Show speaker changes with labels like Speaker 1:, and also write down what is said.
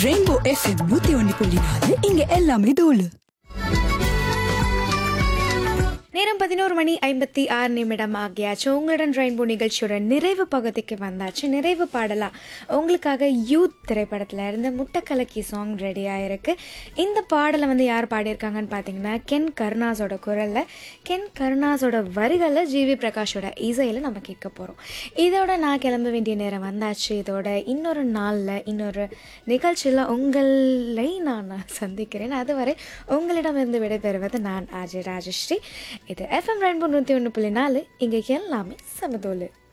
Speaker 1: rainbow FM நூத்தி ஒன்னு புள்ளி நாலு இங்க எல்லாமே தோலு
Speaker 2: நேரம் பதினோரு மணி ஐம்பத்தி ஆறு நிமிடம் ஆகியாச்சு உங்களுடன் ரெயின்போ நிகழ்ச்சியோட நிறைவு பகுதிக்கு வந்தாச்சு நிறைவு பாடலா உங்களுக்காக யூத் திரைப்படத்தில் இருந்து முட்டக்கலக்கி சாங் ரெடி ஆயிருக்கு இந்த பாடலை வந்து யார் பாடியிருக்காங்கன்னு பார்த்தீங்கன்னா கென் கருணாஸோட குரலில் கென் கருணாஸோட வரிகளில் ஜிவி பிரகாஷோட இசையில் நம்ம கேட்க போகிறோம் இதோட நான் கிளம்ப வேண்டிய நேரம் வந்தாச்சு இதோட இன்னொரு நாளில் இன்னொரு நிகழ்ச்சியில் உங்களை நான் சந்திக்கிறேன் அதுவரை உங்களிடமிருந்து விடைபெறுவது நான் அஜய் ராஜஸ்ரீ இது எஃப்எம் ரெண்டு நூற்றி ஒன்று புள்ளி நாலு இங்கே எல்லாமே சமதோலு